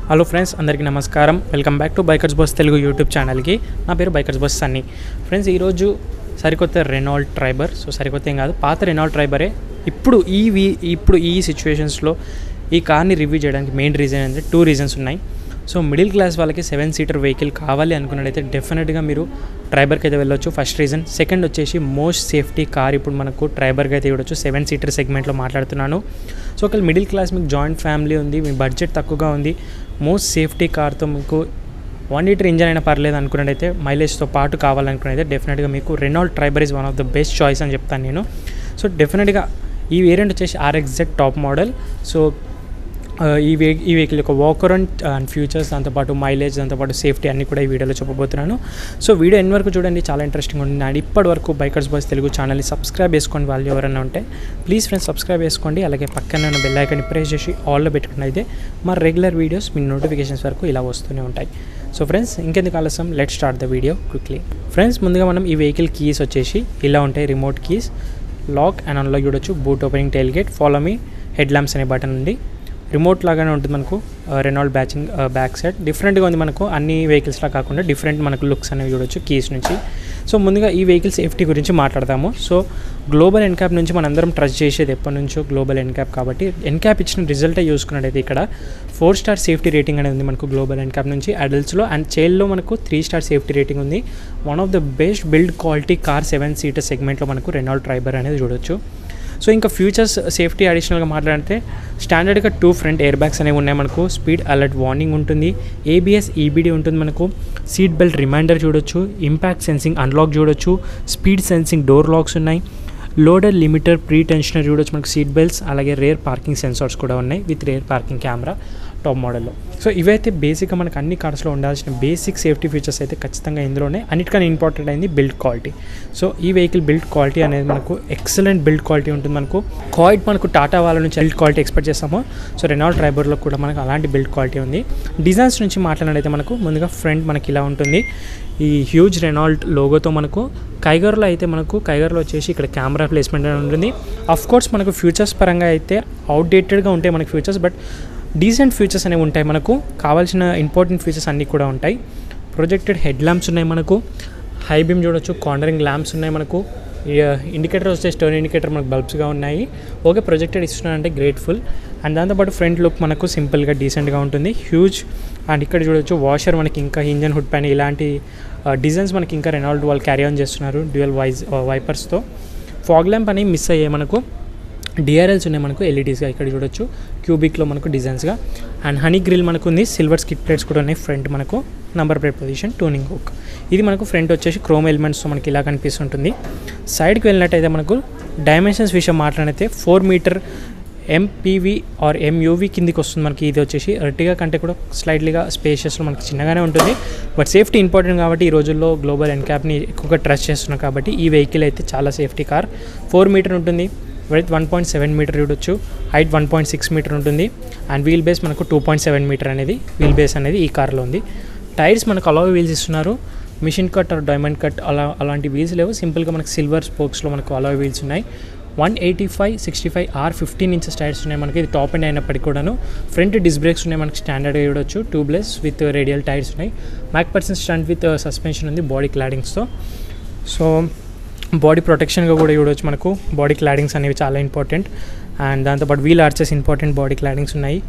hello friends అందరికీ నమస్కారం welcome back to bikers bus Telugu YouTube ఛానల్కి నా పేరు బైకర్స్ బస్ సన్నీ ఫ్రెండ్స్ ఈరోజు సరికొత్త రెనాల్డ్ ట్రైబర్ సో సరికొత్త ఏం కాదు పాత రెనాల్డ్ ట్రైబరే ఇప్పుడు ఈ వీ ఇప్పుడు ఈ సిచ్యువేషన్స్లో ఈ కార్ని రివ్యూ చేయడానికి మెయిన్ రీజన్ అంటే టూ రీజన్స్ ఉన్నాయి సో మిడిల్ క్లాస్ వాళ్ళకి సెవెన్ సీటర్ వెహికల్ కావాలి అనుకున్నట్టయితే డెఫినెట్గా మీరు ట్రైబర్కి అయితే వెళ్ళొచ్చు ఫస్ట్ రీజన్ సెకండ్ వచ్చేసి మోస్ట్ సేఫ్టీ కార్ ఇప్పుడు మనకు ట్రైబర్కి అయితే ఇవ్వచ్చు సెవెన్ సీటర్ సెగ్మెంట్లో మాట్లాడుతున్నాను సో ఒకవేళ మిడిల్ క్లాస్ మీకు జాయింట్ ఫ్యామిలీ ఉంది మీ బడ్జెట్ తక్కువగా ఉంది మోస్ట్ సేఫ్టీ కార్తో మీకు వన్ లీటర్ ఇంజన్ అయినా పర్లేదు అనుకున్నట్టయితే మైలేజ్తో పాటు కావాలనుకున్నట్టయితే డెఫినెట్గా మీకు Renault Triber is one of the best choice అని చెప్తాను నేను సో డెఫినెట్గా ఈ వేరియంట్ వచ్చేసి ఆర్ఎక్జెడ్ టాప్ మోడల్ సో ఆ, ఈ వే ఈ వెహికల్ యొక్క వాకర్ అండ్ అండ్ ఫ్యూచర్స్ దాంతోపాటు మైలేజ్ దాంతోపాటు సేఫ్టీ అన్ని కూడా ఈ వీడియోలో చెప్పబోతున్నాను సో వీడియో ఎన్ని వరకు చూడండి చాలా ఇంట్రెస్టింగ్ ఉంటుంది అండ్ ఇప్పటి వరకు బైకర్స్ బాయ్స్ తెలుగు ఛానల్ని సబ్స్క్రైబ్ చేసుకోండి వాళ్ళు ఎవరైనా ఉంటే ప్లీజ్ ఫ్రెండ్స్ సబ్స్క్రైబ్ చేసుకోండి అలాగే పక్కన ఉన్న బెల్ ఐకాన్ని ప్రెస్ చేసి ఆల్లో పెట్టుకుని అయితే మా రెగ్యులర్ వీడియోస్ మీ నోటిఫికేషన్స్ వరకు ఇలా వస్తూనే ఉంటాయి సో ఫ్రెండ్స్ ఇంకెందుకు ఆలస్యం let start the video quickly friends ముందుగా మనం ఈ వెహికల్ కీస్ వచ్చేసి ఇలా ఉంటాయి remote keys lock and unlock చూడొచ్చు boot opening tailgate follow me head lamps అనే బటన్ ఉంది రిమోట్ లాగానే ఉంటుంది మనకు రెనాల్డ్ బ్యాచింగ్ బ్యాక్ సైడ్ డిఫరెంట్గా ఉంది మనకు అన్ని వెహికల్స్లా కాకుండా డిఫరెంట్ మనకు లుక్స్ అనేవి చూడొచ్చు కీస్ నుంచి సో ముందుగా ఈ వెహికల్ సేఫ్టీ గురించి మాట్లాడదాము సో గ్లోబల్ ఎన్క్యాప్ నుంచి మనందరం ట్రస్ట్ చేసేది ఎప్పటి నుంచో గ్లోబల్ ఎన్క్యాప్ కాబట్టి ఎన్క్యాప్ ఇచ్చిన రిజల్టే చూసుకున్నట్టయితే ఇక్కడ ఫోర్ స్టార్ సేఫ్టీ రేటింగ్ అనేది ఉంది మనకు గ్లోబల్ ఎన్క్యాప్ నుంచి అడల్ట్స్లో అండ్ చైల్డ్లో మనకు త్రీ స్టార్ సేఫ్టీ రేటింగ్ ఉంది one of the best build quality car seven seater సెగ్మెంట్లో మనకు రెనాల్డ్ ట్రైబర్ అనేది చూడొచ్చు సో ఇంకా ఫ్యూచర్స్ సేఫ్టీ అడిషనల్గా మాట్లాడితే స్టాండర్డ్గా టూ ఫ్రంట్ ఎయిర్ బ్యాగ్స్ అనేవి ఉన్నాయి మనకు స్పీడ్ అలర్ట్ వార్నింగ్ ఉంటుంది ఏబిఎస్ ఈబిడి ఉంటుంది మనకు సీట్ బెల్ట్ రిమైండర్ చూడొచ్చు ఇంపాక్ట్ సెన్సింగ్ అన్లాక్ చూడొచ్చు స్పీడ్ సెన్సింగ్ డోర్ లాక్స్ ఉన్నాయి లోడర్ లిమిటర్ ప్రీ టెన్షనర్ చూడొచ్చు మనకు సీట్ బెల్ట్స్ అలాగే రేర్ పార్కింగ్ సెన్సార్స్ కూడా ఉన్నాయి with rear parking camera top మోడల్లో సో ఇవైతే బేసిక్గా మనకు అన్ని కార్స్లో ఉండాల్సిన బేసిక్ సేఫ్టీ ఫీచర్స్ అయితే ఖచ్చితంగా ఇందులోనే అన్నిటికన్నా ఇంపార్టెంట్ అయింది బిల్డ్ క్వాలిటీ సో ఈ వెహికల్ బిల్డ్ క్వాలిటీ అనేది మనకు ఎక్సలెంట్ బిల్డ్ క్వాలిటీ ఉంటుంది మనకు కాయిట్ మనకు టాటా వాళ్ళ నుంచి బిల్డ్ క్వాలిటీ ఎక్స్పెక్ట్ చేస్తామో సో రెనాల్డ్ ట్రైబర్లో కూడా మనకు అలాంటి బిల్డ్ క్వాలిటీ ఉంది డిజైన్స్ నుంచి మాట్లాడినైతే మనకు ముందుగా ఫ్రంట్ మనకి ఇలా ఉంటుంది ఈ హ్యూజ్ రెనాల్డ్ లోగోతో మనకు కైగర్లో అయితే మనకు కైగర్లో వచ్చేసి ఇక్కడ కెమెరా ప్లేస్మెంట్ అని ఉంటుంది అఫ్ కోర్స్ మనకు ఫ్యూచర్స్ పరంగా అయితే అవుట్డేటెడ్గా ఉంటాయి మనకు ఫ్యూచర్స్ బట్ డీసెంట్ ఫీచర్స్ అనేవి ఉంటాయి మనకు కావాల్సిన ఇంపార్టెంట్ ఫీచర్స్ అన్నీ కూడా ఉంటాయి ప్రొజెక్టెడ్ హెడ్ ల్యాంప్స్ ఉన్నాయి మనకు హై బీమ్ చూడొచ్చు కార్నరింగ్ ల్యాంప్స్ ఉన్నాయి మనకు ఇండికేటర్ వస్తే స్టోన్ ఇండికేటర్ మనకు బల్బ్స్గా ఉన్నాయి ఓకే ప్రొజెక్టెడ్ ఇస్తున్నారంటే గ్రేట్ఫుల్ అండ్ దాంతోపాటు ఫ్రంట్ లుక్ మనకు సింపుల్గా డీసెంట్గా ఉంటుంది హ్యూజ్ అండ్ ఇక్కడ చూడొచ్చు వాషర్ మనకి ఇంకా ఇంజన్ హుడ్ పైన ఇలాంటి డిజైన్స్ మనకి ఇంకా రెనాల్డ్ వాళ్ళు క్యారీ ఆన్ చేస్తున్నారు డ్యూయల్ వైజ్ వైపర్స్తో ఫాగ్ ల్యాంప్ అనేవి మిస్ అయ్యాయి మనకు డిఆర్ఎల్స్ ఉన్నాయి మనకు ఎల్ఈడీస్గా ఇక్కడ చూడొచ్చు క్యూబిక్లో మనకు డిజైన్స్గా అండ్ హనీ గ్రిల్ మనకు ఉంది సిల్వర్ స్కిట్ ప్లేట్స్ కూడా ఉన్నాయి ఫ్రంట్ మనకు number plate position towing hook ఇది మనకు ఫ్రంట్ వచ్చేసి క్రోమ్ ఎలిమెంట్స్తో మనకి ఇలా కనిపిస్తుంటుంది సైడ్కి వెళ్ళినట్టయితే మనకు డైమెన్షన్స్ విషయం మాట్లాడితే four meter MPV or MUV కిందికి వస్తుంది మనకి ఇది వచ్చేసి ఎర్టిగా కంటే కూడా స్లైడ్లీగా స్పేషియస్లో మనకి చిన్నగానే ఉంటుంది బట్ సేఫ్టీ ఇంపార్టెంట్ కాబట్టి ఈ రోజుల్లో గ్లోబల్ ఎన్క్యాప్ని ఎక్కువగా ట్రస్ట్ చేస్తున్నాం కాబట్టి ఈ వెహికల్ అయితే చాలా సేఫ్టీ కార్ ఫోర్ మీటర్ ఉంటుంది with one point seven meter చూడొచ్చు height one point six meter ఉంటుంది అండ్ వీల్ బేస్ మనకు టూ పాయింట్ సెవెన్ మీటర్ అనేది వీల్ బేస్ అనేది ఈ కార్లో ఉంది టైర్స్ మనకు అలావ్ వీల్స్ ఇస్తున్నారు machine cut or diamond cut అలా అలాంటి వీల్స్ లేవు సింపుల్గా మనకు సిల్వర్ స్పోక్స్లో మనకు అలావ్ వీల్స్ ఉన్నాయి one eighty five sixty five or fifteen inches tyres ఉన్నాయి మనకి ఇది టాప్ ఎండ్ అయినప్పటికీ కూడాను ఫ్రంట్ డిస్ బ్రేక్స్ ఉన్నాయి మనకి స్టాండర్డ్గా చూడొచ్చు ట్యూబ్లెస్ విత్ రేడియల్ టైర్స్ ఉన్నాయి McPherson stand with suspension ఉంది బాడీ క్లాడింగ్స్తో సో బాడీ ప్రొటెక్షన్గా కూడా చూడవచ్చు మనకు బాడీ క్లాడింగ్స్ అనేవి చాలా ఇంపార్టెంట్ అండ్ దాంతోపాటు wheel arches important body claddings ఉన్నాయి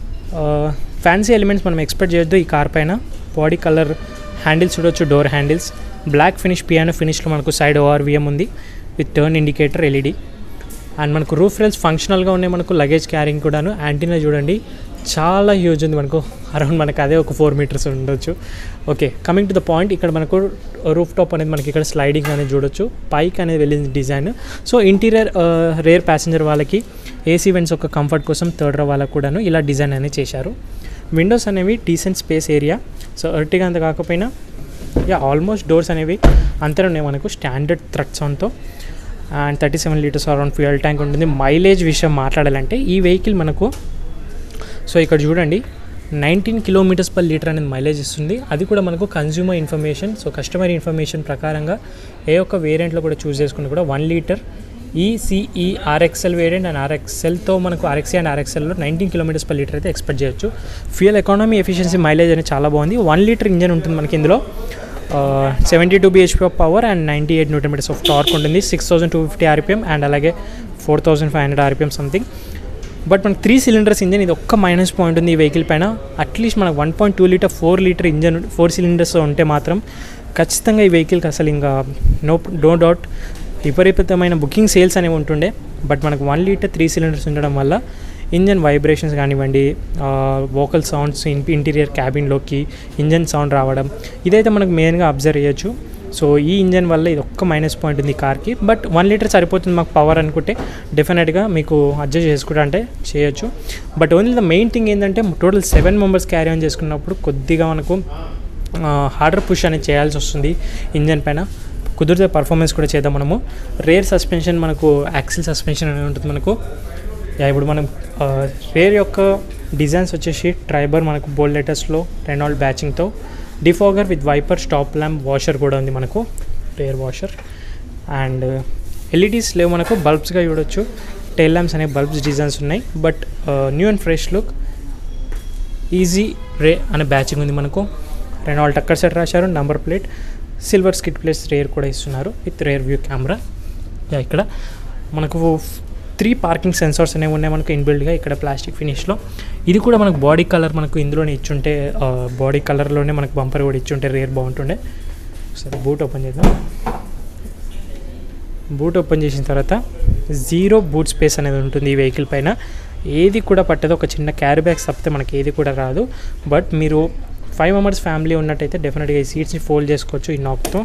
ఫ్యాన్సీ ఎలిమెంట్స్ మనం ఎక్స్పెక్ట్ చేయొద్దు ఈ కార్ పైన బాడీ కలర్ హ్యాండిల్స్ చూడొచ్చు door handles black finish piano ఫినిష్లో మనకు సైడ్ ఓఆర్విఎం ఉంది with turn indicator LED and మనకు రూఫ్ రైల్స్ ఫంక్షనల్గా ఉన్నాయి మనకు లగేజ్ క్యారింగ్ కూడాను యాంటీనా చూడండి చాలా హ్యూజ్ ఉంది మనకు అరౌండ్ మనకు అదే ఒక ఫోర్ మీటర్స్ ఉండొచ్చు okay coming to the point ఇక్కడ మనకు రూఫ్ టాప్ అనేది మనకి ఇక్కడ స్లైడింగ్ అనేది చూడొచ్చు పైక్ అనేది వెళ్ళింది design so interior rear passenger వాళ్ళకి ఏసీ వెంట్స్ ఒక కంఫర్ట్ కోసం థర్డ్ రో వాళ్ళకు కూడాను ఇలా డిజైన్ అనేది చేశారు విండోస్ అనేవి decent space area so Ertiga అంత కాకపోయినా యా ఆల్మోస్ట్ డోర్స్ అనేవి అంతే ఉన్నాయి మనకు స్టాండర్డ్ థ్రట్ సౌండ్తో and thirty seven litres around fuel tank ఉంటుంది మైలేజ్ విషయం మాట్లాడాలంటే ఈ వెహికల్ మనకు సో ఇక్కడ చూడండి నైన్టీన్ కిలోమీటర్స్ పర్ లీటర్ అనేది మైలేజ్ ఇస్తుంది అది కూడా మనకు consumer information so customer information ప్రకారంగా ఏ ఒక్క వేరియంట్లో కూడా చూస్ చేసుకుంటే కూడా one litre ECE RXL variant and ఆర్ఎక్స్ఎల్తో మనకు ఆర్ఎక్సీ అండ్ ఆర్ఎక్స్ఎల్లో నైన్టీన్ కిలోమీటర్స్ పర్ లీటర్ అయితే ఎక్స్పెక్ట్ చేయొచ్చు ఫ్యూయల్ ఎకానమీ ఎఫిషియన్సీ మైలేజ్ అనేది చాలా బాగుంది వన్ లీటర్ ఇంజన్ ఉంటుంది మనకి ఇందులో seventy two BHP of power and ninety eight newton metres of torque ఉంటుంది six thousand two fifty RPM and అలాగే four thousand five hundred RPM something but మనకి three cylinders engine ఇది ఒక్క minus point ఉంది ఈ వెహికల్ పైన at least మనకు one point two litre four litre engine four cylinders ఉంటే మాత్రం ఖచ్చితంగా ఈ వెహికల్కి అసలు ఇంకా నో నో డౌట్ విపరీతమైన బుకింగ్ సేల్స్ అనేవి ఉంటుండే బట్ మనకు వన్ లీటర్ త్రీ సిలిండర్స్ ఉండడం వల్ల ఇంజన్ వైబ్రేషన్స్ కానివ్వండి వోకల్ సౌండ్స్ ఇంటీరియర్ క్యాబిన్లోకి ఇంజన్ సౌండ్ రావడం ఇదైతే మనకు మెయిన్గా అబ్జర్వ్ చేయొచ్చు సో ఈ ఇంజన్ వల్ల ఇది ఒక్క మైనస్ పాయింట్ ఉంది ఈ కార్కి బట్ వన్ లీటర్ సరిపోతుంది మాకు పవర్ అనుకుంటే డెఫినెట్గా మీకు అడ్జస్ట్ చేసుకుంటా అంటే చేయొచ్చు but only the main thing ఏంటంటే total seven members carry on చేసుకున్నప్పుడు కొద్దిగా మనకు హార్డర్ పుష్ అనేది చేయాల్సి వస్తుంది ఇంజన్ పైన కుదిరితే పర్ఫార్మెన్స్ కూడా చేద్దాం మనము రేర్ సస్పెన్షన్ మనకు యాక్సిల్ సస్పెన్షన్ అనేది ఉంటుంది మనకు యా, ఇప్పుడు మనం రేర్ యొక్క డిజైన్స్ వచ్చేసి ట్రైబర్ మనకు బోల్డ్ లెటర్స్లో రెనాల్డ్ బ్యాచింగ్తో defogger with wiper stop lamp washer కూడా ఉంది మనకు రేర్ వాషర్ అండ్ ఎల్ఈడీస్ లేవు మనకు బల్బ్స్గా చూడొచ్చు టైల్ ల్యాంప్స్ అనే బల్బ్స్ డిజైన్స్ ఉన్నాయి but new and fresh look easy రే అనే బ్యాచింగ్ ఉంది మనకు రెనాల్డ్ టక్కర్ సెట్ రాశారు number plate silver skid plates rear కూడా ఇస్తున్నారు with rear view camera yeah, ఇక్కడ మనకు త్రీ పార్కింగ్ సెన్సార్స్ అనేవి ఉన్నాయి మనకు ఇన్బిల్డ్గా ఇక్కడ ప్లాస్టిక్ ఫినిష్లో ఇది కూడా మనకు బాడీ కలర్ మనకు ఇందులోనే ఇచ్చుంటే బాడీ కలర్లోనే మనకు బంపర్ కూడా ఇచ్చుంటే రేర్ బాగుంటుండే సరే బూట్ ఓపెన్ చేద్దాం బూట్ ఓపెన్ చేసిన తర్వాత జీరో బూట్ స్పేస్ అనేది ఉంటుంది ఈ వెహికల్ పైన ఏది కూడా పట్టదు ఒక చిన్న క్యారీ బ్యాగ్స్ తప్పితే మనకి ఏది కూడా రాదు బట్ మీరు ఫైవ్ మెంబర్స్ ఫ్యామిలీ ఉన్నట్టయితే డెఫినెట్గా ఈ సీట్స్ని ఫోల్డ్ చేసుకోవచ్చు ఈ నాక్తో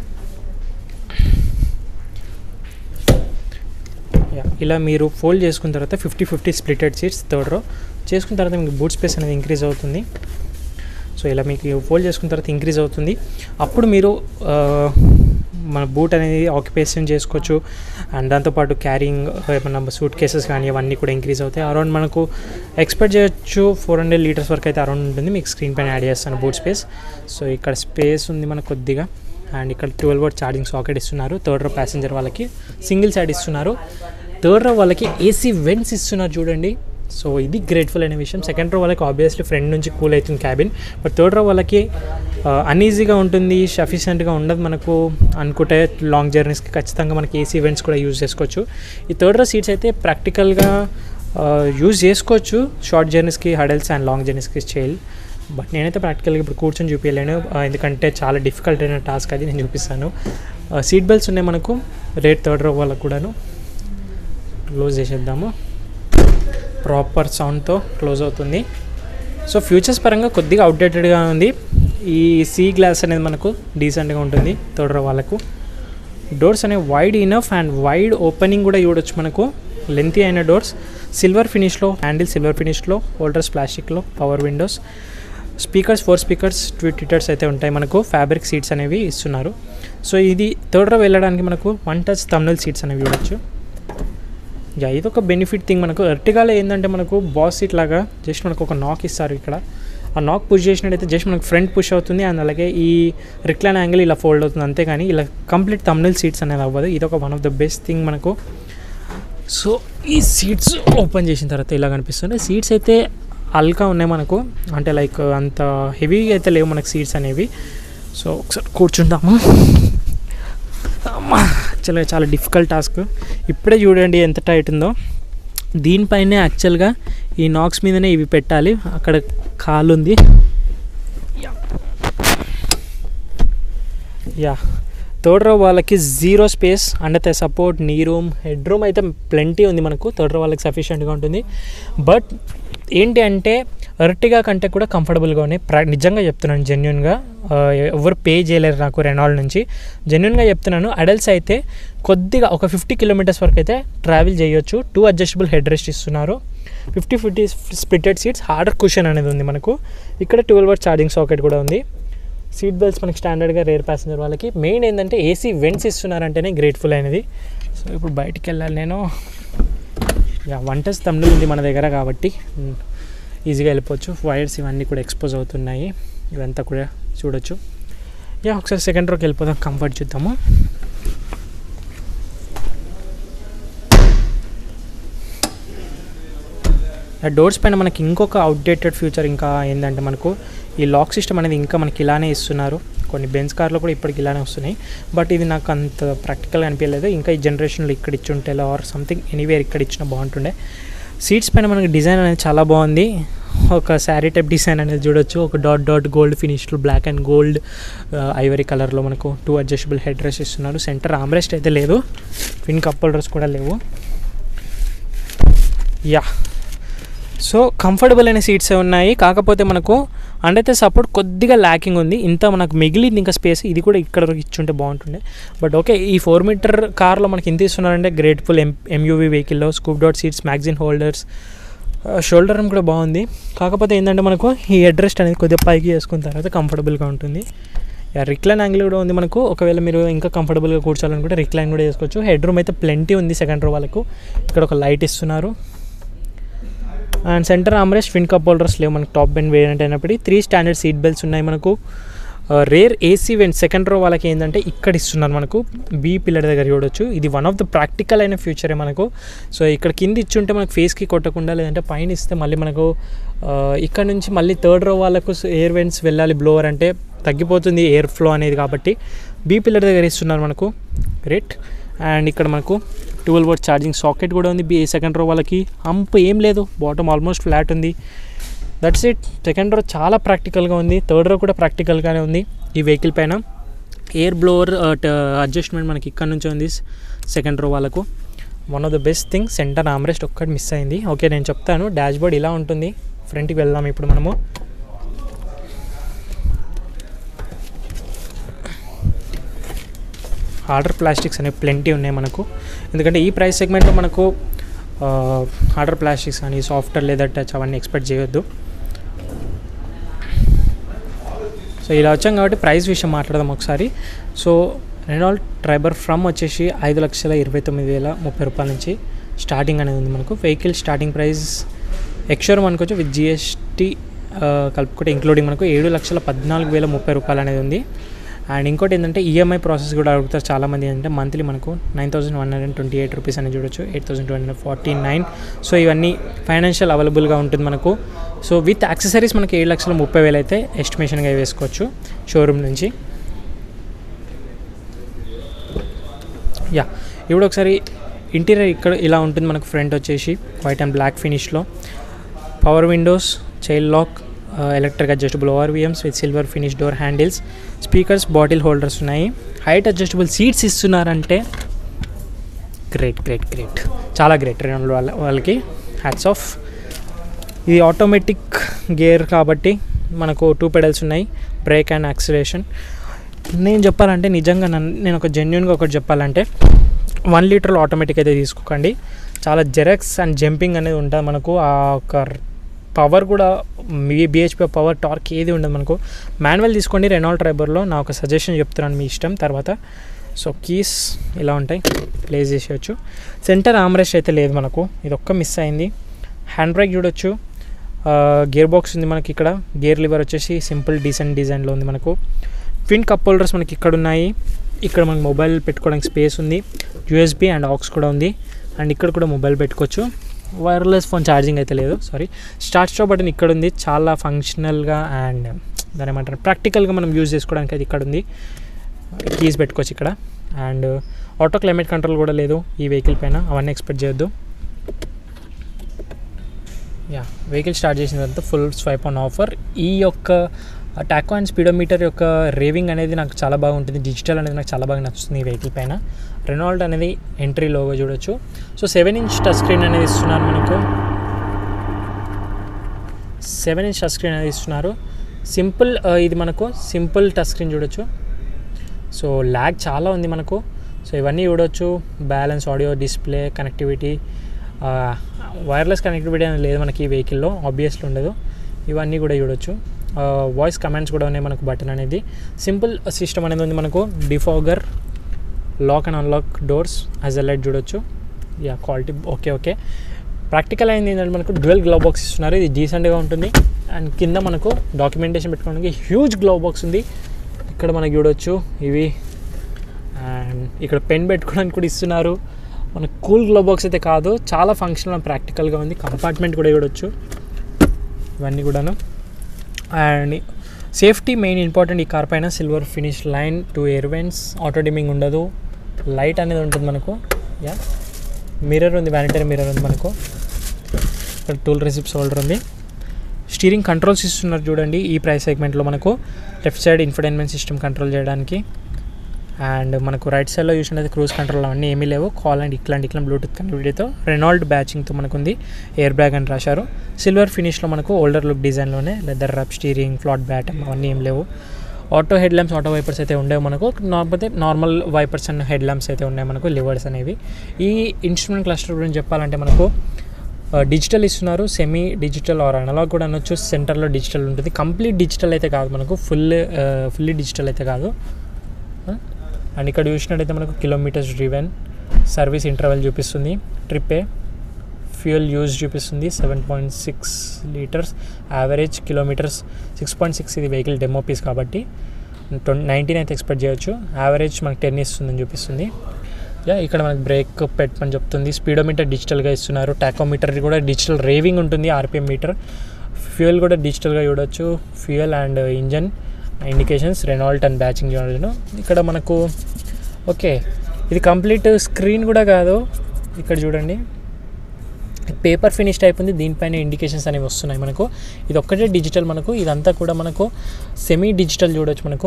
యా, ఇలా మీరు ఫోల్డ్ చేసుకున్న తర్వాత fifty fifty splitted seats third row చేసుకున్న తర్వాత మీకు బూట్ స్పేస్ అనేది ఇంక్రీజ్ అవుతుంది సో ఇలా మీకు ఫోల్డ్ చేసుకున్న తర్వాత ఇంక్రీజ్ అవుతుంది అప్పుడు మీరు ఆ, మన బూట్ అనేది ఆక్యుపేషన్ చేసుకోవచ్చు అండ్ దాంతోపాటు క్యారింగ్ ఏమన్నా సూట్ కేసెస్ కానీ అవన్నీ కూడా ఇంక్రీజ్ అవుతాయి అరౌండ్ మనకు ఎక్స్పెక్ట్ చేయొచ్చు ఫోర్ హండ్రెడ్ లీటర్స్ వరకు అయితే అరౌండ్ ఉంటుంది మీకు స్క్రీన్ పైన యాడ్ చేస్తాను బూట్ స్పేస్ సో ఇక్కడ స్పేస్ ఉంది మనకు కొద్దిగా అండ్ ఇక్కడ ట్వెల్వ్ వోల్ట్ ఛార్జింగ్ సాకెట్ ఇస్తున్నారు థర్డ్ రో ప్యాసింజర్ వాళ్ళకి సింగిల్ సైడ్ ఇస్తున్నారు థర్డ్ రో వాళ్ళకి ఏసీ వెంట్స్ ఇస్తున్నారు చూడండి సో ఇది గ్రేట్ఫుల్ అనే విషయం సెకండ్ రో వాళ్ళకి ఆబ్వియస్లీ ఫ్రంట్ నుంచి కూల్ అవుతుంది క్యాబిన్ బట్ థర్డ్ రో వాళ్ళకి అన్ఈజీగా ఉంటుంది సఫిషియెంట్గా ఉండదు మనకు అనుకుంటే లాంగ్ జర్నీస్కి ఖచ్చితంగా మనకి ఏసీ ఈవెంట్స్ కూడా యూజ్ చేసుకోవచ్చు ఈ థర్డ్ రో సీట్స్ అయితే ప్రాక్టికల్గా యూజ్ చేసుకోవచ్చు షార్ట్ జర్నీస్కి హడల్స్ అండ్ లాంగ్ జర్నీస్కి చేయాలి బట్ నేనైతే ప్రాక్టికల్గా ఇప్పుడు కూర్చొని చూపించలేను ఆ, ఎందుకంటే చాలా డిఫికల్ట్ అయిన టాస్క్ అది నేను చూపిస్తాను సీట్ బెల్ట్స్ ఉన్నాయి మనకు రేట్ థర్డ్ రో వాళ్ళకు కూడాను క్లోజ్ చేసేద్దాము ప్రాపర్ సౌండ్తో క్లోజ్ అవుతుంది సో ఫ్యూచర్స్ పరంగా కొద్దిగా అవుట్డేటెడ్గా ఉంది ఈ సీ గ్లాస్ అనేది మనకు డీసెంట్గా ఉంటుంది థర్డ్ రో వాళ్ళకు డోర్స్ అనేవి wide enough and wide opening కూడా చూడొచ్చు మనకు లెంతీ అయిన డోర్స్ సిల్వర్ ఫినిష్లో హ్యాండిల్ సిల్వర్ ఫినిష్లో హోల్డర్స్ ప్లాస్టిక్లో power windows speakers four speakers two tweeters అయితే ఉంటాయి మనకు ఫ్యాబ్రిక్ సీట్స్ అనేవి ఇస్తున్నారు సో ఇది థర్డ్ రో వెళ్ళడానికి మనకు వన్ టచ్ తమ్నల్ సీట్స్ అనేవి చూడొచ్చు యా ఇది ఒక బెనిఫిట్ థింగ్ మనకు ఎర్టిగాలో ఏంటంటే మనకు బాస్ సీట్ లాగా జస్ట్ మనకు ఒక నాక్ ఇస్తారు ఇక్కడ ఆ నాక్ పుష్ చేసినట్టయితే జస్ట్ మనకు ఫ్రంట్ పుష్ అవుతుంది అండ్ అలాగే ఈ రిక్లైన్ యాంగిల్ ఇలా ఫోల్డ్ అవుతుంది అంతేగాని ఇలా కంప్లీట్ తమ్నల్ సీట్స్ అనేది అవ్వదు ఇది ఒక one of the best thing మనకు సో ఈ సీట్స్ ఓపెన్ చేసిన తర్వాత ఇలా కనిపిస్తుంది సీట్స్ అయితే అల్కా ఉన్నాయి మనకు అంటే లైక్ అంత హెవీగా అయితే లేవు మనకు సీట్స్ అనేవి సో ఒకసారి కూర్చుంటాము అమ్మా యాక్చువల్గా చాలా డిఫికల్ట్ టాస్క్ ఇప్పుడే చూడండి ఎంత టైట్ ఉందో దీనిపైనే యాక్చువల్గా ఈ నాక్స్ మీదనే ఇవి పెట్టాలి అక్కడ కాలు ఉంది యా థర్డ్ రో వాళ్ళకి zero space and support knee room head room అయితే ప్లెంటీ ఉంది మనకు థర్డ్ రో వాళ్ళకి సఫిషియెంట్గా ఉంటుంది బట్ ఏంటి అంటే ఎర్టిగా కంటే కూడా కంఫర్టబుల్గా ఉన్నాయి ప్రా నిజంగా చెప్తున్నాను జెన్యున్గా ఎవరు పే చేయలేరు నాకు రెనాల్డ్ నుంచి జెన్యున్గా చెప్తున్నాను అడల్ట్స్ అయితే కొద్దిగా ఒక ఫిఫ్టీ కిలోమీటర్స్ వరకు అయితే ట్రావెల్ చేయొచ్చు టూ అడ్జస్టబుల్ హెడ్ రెస్ట్ ఇస్తున్నారు fifty fifty splitted seats harder cushion అనేది ఉంది మనకు ఇక్కడ ట్వెల్వ్ వర్స్ ఛార్జింగ్ సాకెట్ కూడా ఉంది సీట్ బెల్ట్స్ మనకి స్టాండర్డ్గా రేర్ ప్యాసింజర్ వాళ్ళకి మెయిన్ ఏంటంటే ఏసీ వెంట్స్ ఇస్తున్నారంటేనే గ్రేట్ఫుల్ అయినది సో ఇప్పుడు బయటికి వెళ్ళాలి నేను యా వన్ టచ్ తమ్ముడు ఉంది మన దగ్గర కాబట్టి మ్, ఈజీగా వెళ్ళిపోవచ్చు వైర్స్ ఇవన్నీ కూడా ఎక్స్పోజ్ అవుతున్నాయి ఇవంతా కూడా చూడొచ్చు యా ఒకసారి సెకండ్ రోకి వెళ్ళిపోదాం కంఫర్ట్ చూద్దాము డోర్స్ పైన మనకి ఇంకొక అవుట్డేటెడ్ ఫ్యూచర్ ఇంకా ఏంటంటే మనకు ఈ లాక్ సిస్టమ్ అనేది ఇంకా మనకి ఇలానే ఇస్తున్నారు కొన్ని బెన్స్ కార్లో కూడా ఇప్పటికి ఇలానే వస్తున్నాయి బట్ ఇది నాకు అంత ప్రాక్టికల్గా అనిపించలేదు ఇంకా ఈ జనరేషన్లో ఇక్కడ ఇచ్చుంటే ఆర్ సంథింగ్ ఎనీవేర్ ఇక్కడ ఇచ్చినా బాగుంటుండే సీట్స్ పైన మనకి డిజైన్ అనేది చాలా బాగుంది ఒక శారీ టైప్ డిజైన్ అనేది చూడొచ్చు ఒక డాట్ డాట్ గోల్డ్ ఫినిష్లు బ్లాక్ అండ్ గోల్డ్ ఐవరీ కలర్లో మనకు టూ అడ్జస్టబుల్ హెడ్ రెస్ట్ ఇస్తున్నారు సెంటర్ ఆమ్రెస్ట్ అయితే లేదు ఫిన్ కప్ హోల్డర్స్ కూడా లేవు యా సో కంఫర్టబుల్ అయిన సీట్స్ ఉన్నాయి కాకపోతే మనకు అండైతే సపోర్ట్ కొద్దిగా ల్యాకింగ్ ఉంది ఇంత మనకు మిగిలింది ఇంకా స్పేస్ ఇది కూడా ఇక్కడ వరకు ఇచ్చుంటే బాగుంటుండే బట్ ఓకే ఈ ఫోర్ మీటర్ కార్లో మనకి ఇంత ఇస్తున్నారంటే గ్రేట్ఫుల్ ఎం ఎంయూవీ వెహికల్లో స్కూప్ డాట్ seats magazine holders shoulder arm కూడా బాగుంది కాకపోతే ఏంటంటే మనకు ఈ హెడ్ రెస్ట్ అనేది కొద్దిగా పైకి చేసుకున్న తర్వాత కంఫర్టబుల్గా ఉంటుంది రిక్లైన్ యాంగిల్ కూడా ఉంది మనకు ఒకవేళ మీరు ఇంకా కంఫర్టబుల్గా కూర్చోాలనుకుంటే రిక్లైన్ కూడా చేసుకోవచ్చు హెడ్ రూమ్ అయితే ప్లెంటీ ఉంది సెకండ్ రో వాళ్ళకు ఇక్కడ ఒక లైట్ ఇస్తున్నారు అండ్ సెంటర్ ఆమ్రెస్ట్ ఫిన్ కప్ హోల్డర్స్ లేవు మనకు టాప్ బెండ్ వేరియంట్ అయినప్పటికీ త్రీ స్టాండర్డ్ సీట్ బెల్ట్స్ ఉన్నాయి మనకు rare AC vent second row వాళ్ళకి ఏంటంటే ఇక్కడ ఇస్తున్నారు మనకు బీ పిల్లర్ దగ్గర చూడొచ్చు ఇది వన్ ఆఫ్ ద ప్రాక్టికల్ అయిన ఫ్యూచరే మనకు సో ఇక్కడ కింద ఇచ్చుంటే మనకు ఫేస్కి కొట్టకుండా లేదంటే పైన ఇస్తే మళ్ళీ మనకు ఇక్కడ నుంచి మళ్ళీ థర్డ్ రో వాళ్ళకు ఎయిర్ వెంట్స్ వెళ్ళాలి బ్లోవర్ అంటే తగ్గిపోతుంది ఎయిర్ ఫ్లో అనేది కాబట్టి బీ పిల్లర్ దగ్గర ఇస్తున్నారు మనకు గ్రేట్ అండ్ ఇక్కడ మనకు ట్వెల్వ్ వర్డ్ ఛార్జింగ్ సాకెట్ కూడా ఉంది బీ సెకండ్ రో వాళ్ళకి అంప్ ఏం లేదు బాటమ్ ఆల్మోస్ట్ ఫ్లాట్ ఉంది దట్స్ ఇట్ సెకండ్ రో చాలా ప్రాక్టికల్గా ఉంది థర్డ్ రో కూడా ప్రాక్టికల్గానే ఉంది ఈ వెహికల్ పైన ఎయిర్ బ్లోవర్ అడ్జస్ట్మెంట్ మనకి ఇక్కడ నుంచి ఉంది సెకండ్ రో వాళ్ళకు one of the best thing centre armrest ఒక్కటి మిస్ అయింది ఓకే నేను చెప్తాను డాష్ బోర్డ్ ఇలా ఉంటుంది ఫ్రంట్కి వెళ్దాం ఇప్పుడు మనము ఆర్డర్ ప్లాస్టిక్స్ అనేవి ప్లెంటీ ఉన్నాయి మనకు ఎందుకంటే ఈ ప్రైస్ సెగ్మెంట్లో మనకు ఆర్డర్ ప్లాస్టిక్స్ కానీ సాఫ్ట్వేర్ లేదా టచ్ అవన్నీ ఎక్స్పెక్ట్ చేయొద్దు సో ఇలా వచ్చాం కాబట్టి ప్రైస్ విషయం మాట్లాడదాం ఒకసారి సో రెనాల్డ్ ట్రైబర్ ఫ్రమ్ వచ్చేసి ఐదు లక్షల ఇరవై తొమ్మిది వేల ముప్పై రూపాయల నుంచి స్టార్టింగ్ అనేది ఉంది మనకు వెహికల్ స్టార్టింగ్ ప్రైస్ ఎక్స్షోరూమ్ అనుకోవచ్చు విత్ జిఎస్టీ కలుపుకుంటే ఇంక్లూడింగ్ మనకు ఏడు లక్షల పద్నాలుగు వేల ముప్పై రూపాయలు అనేది ఉంది అండ్ ఇంకోటి ఏంటంటే ఈఎంఐ ప్రాసెస్ కూడా అడుగుతారు చాలామంది ఏంటంటే మంత్లీ మనకు nine thousand one hundred twenty eight rupees అని చూడొచ్చు eight thousand two hundred forty nine so ఇవన్నీ ఫైనాన్షియల్ అవైలబుల్గా ఉంటుంది మనకు సో విత్ యాక్సెసరీస్ మనకి ఏడు లక్షల ముప్పై వేలు అయితే ఎస్టిమేషన్గా వేసుకోవచ్చు షోరూమ్ నుంచి యా ఇప్పుడు ఒకసారి ఇంటీరియర్ ఇక్కడ ఇలా ఉంటుంది మనకు ఫ్రంట్ వచ్చేసి వైట్ అండ్ బ్లాక్ ఫినిష్లో power windows child lock electric adjustable ORVMs with silver finish door handles speakers bottle holders ఉన్నాయి హైట్ అడ్జస్టబుల్ సీట్స్ ఇస్తున్నారంటే గ్రేట్ గ్రేట్ గ్రేట్ చాలా గ్రేట్ రెండు వాళ్ళ వాళ్ళకి హ్యాట్స్ ఆఫ్ ఇది ఆటోమేటిక్ గేర్ కాబట్టి మనకు టూ పెడల్స్ ఉన్నాయి బ్రేక్ అండ్ యాక్సిలేషన్ నేను చెప్పాలంటే నిజంగా నన్ను నేను ఒక జెన్యున్గా ఒకటి చెప్పాలంటే వన్ లీటర్లో ఆటోమేటిక్ అయితే తీసుకోకండి చాలా జెరెక్స్ అండ్ జంపింగ్ అనేది ఉంటుంది మనకు ఆ ఒక పవర్ కూడా మీ బిహెచ్పి పవర్ టార్క్ ఏది ఉండదు మనకు మాన్యువల్ తీసుకోండి రెనాల్డ్ ట్రైబర్లో నా ఒక సజెషన్ చెప్తున్నాను మీ ఇష్టం తర్వాత సో కీస్ ఇలా ఉంటాయి ప్లేస్ చేసేయచ్చు సెంటర్ ఆమ్రెస్ట్ అయితే లేదు మనకు ఇది ఒక్క మిస్ అయింది హ్యాండ్ బ్రేక్ చూడొచ్చు గేర్ బాక్స్ ఉంది మనకి ఇక్కడ గేర్ లివర్ వచ్చేసి సింపుల్ డీసెంట్ డిజైన్లో ఉంది మనకు ట్విన్ కప్ హోల్డర్స్ మనకి ఇక్కడ ఉన్నాయి ఇక్కడ మనకి మొబైల్ పెట్టుకోవడానికి స్పేస్ ఉంది యూఎస్బి అండ్ ఆక్స్ కూడా ఉంది అండ్ ఇక్కడ కూడా మొబైల్ పెట్టుకోవచ్చు వైర్లెస్ ఫోన్ ఛార్జింగ్ అయితే లేదు సారీ స్టార్ట్ స్టాప్ బటన్ ఇక్కడ ఉంది చాలా ఫంక్షనల్గా అండ్ దాని ఏమంటారు ప్రాక్టికల్గా మనం యూజ్ చేసుకోవడానికి అది ఇక్కడ ఉంది కీస్ పెట్టుకోవచ్చు ఇక్కడ అండ్ ఆటో క్లైమేట్ కంట్రోల్ కూడా లేదు ఈ వెహికల్ పైన అవన్నీ ఎక్స్పెక్ట్ చేయొద్దు యా వెహికల్ స్టార్ట్ చేసిన తర్వాత ఫుల్ స్వైప్ ఆన్ ఆఫర్ ఈ యొక్క టాకో అండ్ స్పీడోమీటర్ యొక్క రేవింగ్ అనేది నాకు చాలా బాగుంటుంది డిజిటల్ అనేది నాకు చాలా బాగా నచ్చుతుంది ఈ వెహికల్ పైన రెనాల్డ్ అనేది ఎంట్రీ లోగో చూడొచ్చు so seven inch touch screen అనేది ఇస్తున్నారు మనకు సెవెన్ ఇంచ్ టచ్ స్క్రీన్ అనేది ఇస్తున్నారు సింపుల్ ఇది మనకు సింపుల్ టచ్ స్క్రీన్ చూడొచ్చు సో ల్యాగ్ చాలా ఉంది మనకు సో ఇవన్నీ చూడొచ్చు balance audio display connectivity wireless connectivity అనేది లేదు మనకి ఈ వెహికల్లో ఆబ్వియస్లీ ఉండదు ఇవన్నీ కూడా చూడొచ్చు వాయిస్ కమాండ్స్ కూడా ఉన్నాయి మనకు బటన్ అనేది సింపుల్ సిస్టమ్ అనేది ఉంది మనకు defogger lock and unlock doors as a light చూడొచ్చు yeah quality okay okay practical అయింది ఏంటంటే మనకు డ్వెల్ గ్లో బాక్స్ ఇస్తున్నారు ఇది డీసెంట్గా ఉంటుంది అండ్ కింద మనకు డాక్యుమెంటేషన్ పెట్టుకోవడానికి హ్యూజ్ గ్లో బాక్స్ ఉంది ఇక్కడ మనకి చూడొచ్చు ఇవి అండ్ ఇక్కడ పెన్ పెట్టుకోవడానికి కూడా ఇస్తున్నారు మన కూల్ గ్లో బాక్స్ అయితే కాదు చాలా ఫంక్షనల్ ప్రాక్టికల్గా ఉంది కంపార్ట్మెంట్ కూడా చూడొచ్చు ఇవన్నీ కూడాను అండ్ సేఫ్టీ మెయిన్ ఇంపార్టెంట్ ఈ కార్ పైన silver finish line two air vents auto dimming ఉండదు లైట్ అనేది ఉంటుంది మనకు యా మిర్రర్ ఉంది వ్యానిటరీ మిర్రర్ ఉంది మనకు ఇక్కడ టూల్ రెసిప్ట్స్ హోల్డర్ ఉంది స్టీరింగ్ కంట్రోల్స్ ఇస్తున్నారు చూడండి ఈ ప్రైస్ సెగ్మెంట్లో మనకు left side infotainment system control చేయడానికి అండ్ మనకు రైట్ సైడ్లో చూసినట్లయితే క్రూజ్ కంట్రోల్ అవన్నీ ఏమీ లేవు కాల్ అండ్ ఇట్లాంటి ఇట్లా బ్లూటూత్ కనెక్టివిటీతో రెనాల్డ్ బ్యాచింగ్తో మనకు ఉంది ఎయిర్ బ్యాగ్ అని రాశారు సిల్వర్ ఫినిష్లో మనకు ఓల్డర్ లుక్ డిజైన్లోనే లెదర్ రబ్ స్టీరింగ్ ఫ్లాట్ బ్యాట్ అవన్నీ ఏం లేవు auto head lamps auto wipers అయితే ఉండేవి మనకు normal normal wipers and head lamps అయితే ఉన్నాయి మనకు లివర్స్ అనేవి ఈ ఇన్స్ట్రుమెంట్ క్లస్టర్ గురించి చెప్పాలంటే మనకు డిజిటల్ ఇస్తున్నారు సెమీ డిజిటల్ ఆర్ అనలాగ్ కూడా అనొచ్చు సెంటర్లో డిజిటల్ ఉంటుంది కంప్లీట్ డిజిటల్ అయితే కాదు మనకు ఫుల్ ఫుల్లీ డిజిటల్ అయితే కాదు అండ్ ఇక్కడ చూసినట్టయితే మనకు కిలోమీటర్స్ డ్రివెన్ సర్వీస్ ఇంటర్వెల్ చూపిస్తుంది ట్రిప్పే ఫ్యూయల్ యూజ్ చూపిస్తుంది seven point six litres average kilometres six point six ఇది వెహికల్ డెమో పీస్ కాబట్టి ట్వంటీ నైన్టీన్ అయితే ఎక్స్పెక్ట్ చేయొచ్చు యావరేజ్ మనకు టెన్ ఇస్తుందని చూపిస్తుంది యా ఇక్కడ మనకి బ్రేక్ పెట్టమని చెప్తుంది స్పీడోమీటర్ డిజిటల్గా ఇస్తున్నారు టాకోమీటర్ కూడా డిజిటల్ రేవింగ్ ఉంటుంది ఆర్పిఎం మీటర్ ఫ్యూయల్ కూడా డిజిటల్గా చూడొచ్చు fuel and engine indications Renault and badging చూడను ఇక్కడ మనకు ఓకే ఇది కంప్లీట్ స్క్రీన్ కూడా కాదు ఇక్కడ చూడండి పేపర్ ఫినిష్ టైప్ ఉంది దీనిపైన ఇండికేషన్స్ అనేవి వస్తున్నాయి మనకు ఇది ఒక్కటే డిజిటల్ మనకు ఇదంతా కూడా మనకు సెమీ డిజిటల్ చూడొచ్చు మనకు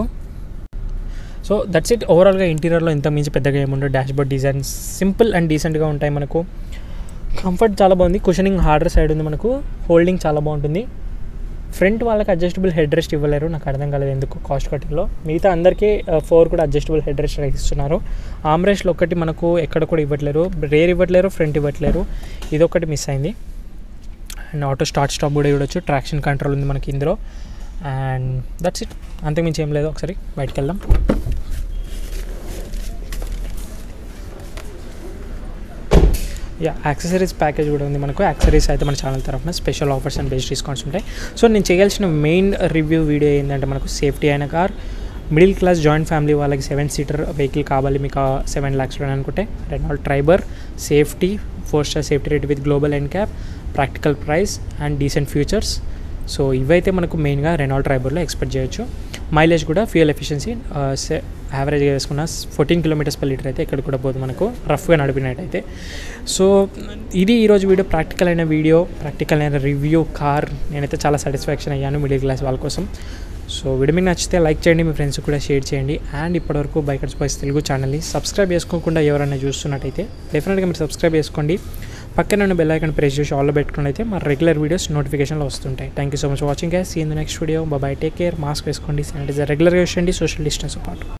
సో దట్స్ ఇట్ ఓవరాల్గా ఇంటీరియర్లో ఇంత మించి పెద్దగా ఏముండదు dash board designs simple and డీసెంట్గా ఉంటాయి మనకు కంఫర్ట్ చాలా బాగుంది కుషనింగ్ హార్డర్ సైడ్ ఉంది మనకు హోల్డింగ్ చాలా బాగుంటుంది ఫ్రంట్ వాళ్ళకి అడ్జస్టబుల్ హెడ్ రెస్ట్ ఇవ్వలేరు నాకు అర్థం కాలేదు ఎందుకు కాస్ట్ కటింగ్లో మిగతా అందరికీ ఫోర్ కూడా అడ్జస్టబుల్ హెడ్ రెస్ట్ ఇస్తున్నారు ఆమ్రెస్ట్లో ఒకటి మనకు ఎక్కడ కూడా ఇవ్వట్లేరు రేర్ ఇవ్వట్లేరు ఫ్రంట్ ఇవ్వట్లేరు ఇది ఒకటి మిస్ అయింది అండ్ ఆటో స్టార్ట్ స్టాప్ కూడా చూడొచ్చు ట్రాక్షన్ కంట్రోల్ ఉంది మనకి ఇందులో అండ్ దట్స్ ఇట్ అంతకుమించి ఏం లేదు ఒకసారి బయటకు వెళ్దాం యా యాక్సెసరీస్ ప్యాకేజ్ కూడా ఉంది మనకు యాక్సెసరీస్ అయితే మన ఛానల్ తరఫున special offers and best discounts ఉంటాయి సో నేను చేయాల్సిన మెయిన్ రివ్యూ వీడియో ఏంటంటే మనకు సేఫ్టీ అయిన car middle class joint family వాళ్ళకి సెవెన్ సీటర్ వెహికల్ కావాలి మీకు సెవెన్ ల్యాక్స్ అనుకుంటే Renault Triber safety four star safety rate with global NCAP practical price and decent features so ఇవైతే మనకు మెయిన్గా రెనాల్డ్ ట్రైబర్లో ఎక్స్పెక్ట్ చేయొచ్చు మైలేజ్ కూడా ఫ్యూయల్ ఎఫిషియన్సీ యావరేజ్గా వేసుకున్న ఫోర్టీన్ కిలోమీటర్స్ పర్ లీటర్ అయితే ఇక్కడ కూడా పోదు మనకు రఫ్గా నడిపినట్టయితే సో ఇది ఈరోజు వీడియో ప్రాక్టికల్ అయిన వీడియో ప్రాక్టికల్ అయిన రివ్యూ కార్ నేనైతే చాలా సాటిస్ఫాక్షన్ అయ్యాను మిడిల్ క్లాస్ వాళ్ళ కోసం సో వీడియో మీకు నచ్చితే లైక్ చేయండి మీ ఫ్రెండ్స్ కూడా షేర్ చేయండి అండ్ ఇప్పటివరకు బైకర్స్ బాయ్స్ తెలుగు ఛానల్ని సబ్స్క్రైబ్ చేసుకోకుండా ఎవరైనా చూస్తున్నట్టయితే డెఫినెట్గా మీరు సబ్స్క్రైబ్ చేసుకోండి పక్కన ఉన్న బెల్ ఐకాన్ ప్రెస్ చేసి ఆల్లో పెట్టుకుని అయితే మా రెగ్యులర్ వీడియోస్ నోటిఫికేషన్లో వస్తుంటాయి thank you so much watching guys see in the next video bye take care mask వేసుకోండి శానిటైజర్ రెగ్యులర్గా వేసండి సోషల్ డిస్టెన్స్ పాటు